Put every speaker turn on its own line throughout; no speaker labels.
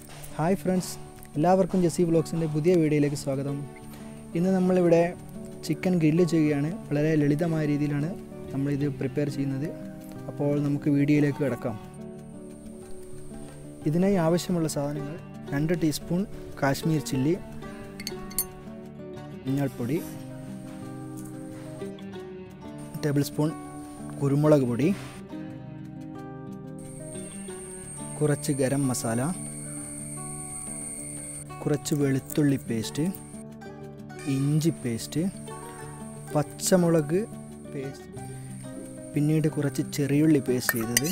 hi friends എല്ലാവർക്കും ജെസി വ്ളോഗ്സിൻ്റെ പുതിയ വീഡിയോയിലേക്ക് സ്വാഗതം ഇന്ന് നമ്മളിവിടെ ചിക്കൻ ഗ്രില്ല് ചെയ്യുകയാണ് വളരെ ലളിതമായ രീതിയിലാണ് നമ്മളിത് പ്രിപ്പയർ ചെയ്യുന്നത് അപ്പോൾ നമുക്ക് വീഡിയോയിലേക്ക് കിടക്കാം ഇതിനായി ആവശ്യമുള്ള സാധനങ്ങൾ രണ്ട് ടീസ്പൂൺ കാശ്മീർ ചില്ലി മഞ്ഞൾപ്പൊടി ടേബിൾ സ്പൂൺ കുരുമുളക് പൊടി കുറച്ച് ഗരം മസാല കുറച്ച് വെളുത്തുള്ളി പേസ്റ്റ് ഇഞ്ചി പേസ്റ്റ് പച്ചമുളക് പേസ്റ്റ് പിന്നീട് കുറച്ച് ചെറിയുള്ളി പേസ്റ്റ് ചെയ്തത്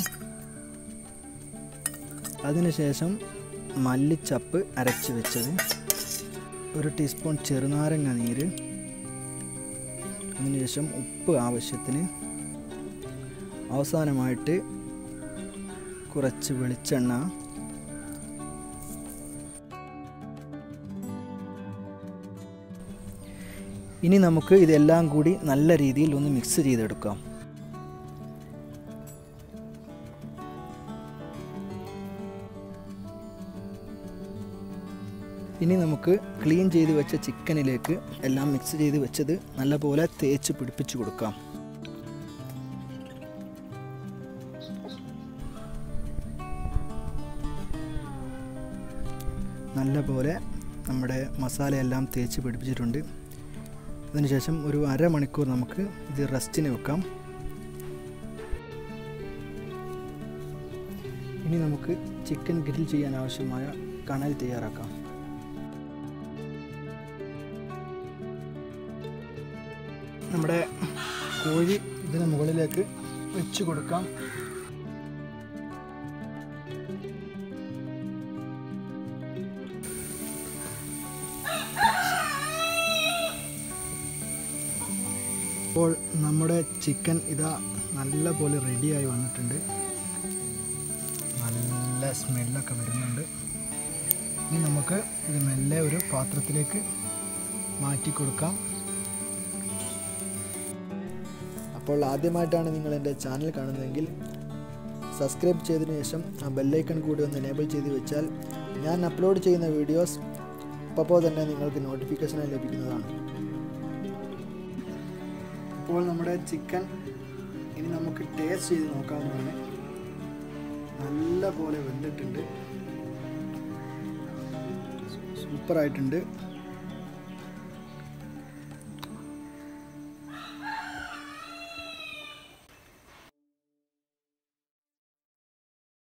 അതിനുശേഷം മല്ലിച്ചപ്പ് അരച്ച് വെച്ചത് ഒരു ടീസ്പൂൺ ചെറുനാരങ്ങ നീര് അതിനുശേഷം ഉപ്പ് ആവശ്യത്തിന് അവസാനമായിട്ട് കുറച്ച് വെളിച്ചെണ്ണ ഇനി നമുക്ക് ഇതെല്ലാം കൂടി നല്ല രീതിയിൽ ഒന്ന് മിക്സ് ചെയ്തെടുക്കാം ഇനി നമുക്ക് ക്ലീൻ ചെയ്ത് വെച്ച ചിക്കനിലേക്ക് എല്ലാം മിക്സ് ചെയ്ത് വെച്ചത് നല്ലപോലെ തേച്ച് പിടിപ്പിച്ച് കൊടുക്കാം നല്ലപോലെ നമ്മുടെ മസാലയെല്ലാം തേച്ച് പിടിപ്പിച്ചിട്ടുണ്ട് അതിനുശേഷം ഒരു അരമണിക്കൂർ നമുക്ക് ഇത് റെസ്റ്റിന് വെക്കാം ഇനി നമുക്ക് ചിക്കൻ ഗ്രിൽ ചെയ്യാൻ ആവശ്യമായ കണൽ തയ്യാറാക്കാം നമ്മുടെ കോഴി ഇതിന് മുകളിലേക്ക് വെച്ച് കൊടുക്കാം അപ്പോൾ നമ്മുടെ ചിക്കൻ ഇതാ നല്ല പോലെ റെഡിയായി വന്നിട്ടുണ്ട് നല്ല സ്മെല്ലൊക്കെ വരുന്നുണ്ട് ഇനി നമുക്ക് ഇത് മെല്ലെ ഒരു പാത്രത്തിലേക്ക് മാറ്റി കൊടുക്കാം അപ്പോൾ ആദ്യമായിട്ടാണ് നിങ്ങൾ എൻ്റെ ചാനൽ കാണുന്നതെങ്കിൽ സബ്സ്ക്രൈബ് ചെയ്തതിനു ശേഷം ആ ബെല്ലൈക്കൺ കൂടി ഒന്ന് എനേബിൾ ചെയ്ത് വെച്ചാൽ ഞാൻ അപ്ലോഡ് ചെയ്യുന്ന വീഡിയോസ് അപ്പോൾ തന്നെ നിങ്ങൾക്ക് നോട്ടിഫിക്കേഷനായി ലഭിക്കുന്നതാണ് ഇപ്പോൾ നമ്മുടെ ചിക്കൻ ഇനി നമുക്ക് ടേസ്റ്റ് ചെയ്ത് നോക്കാവുന്നതാണ് നല്ല പോലെ വെന്തിട്ടുണ്ട് സൂപ്പറായിട്ടുണ്ട്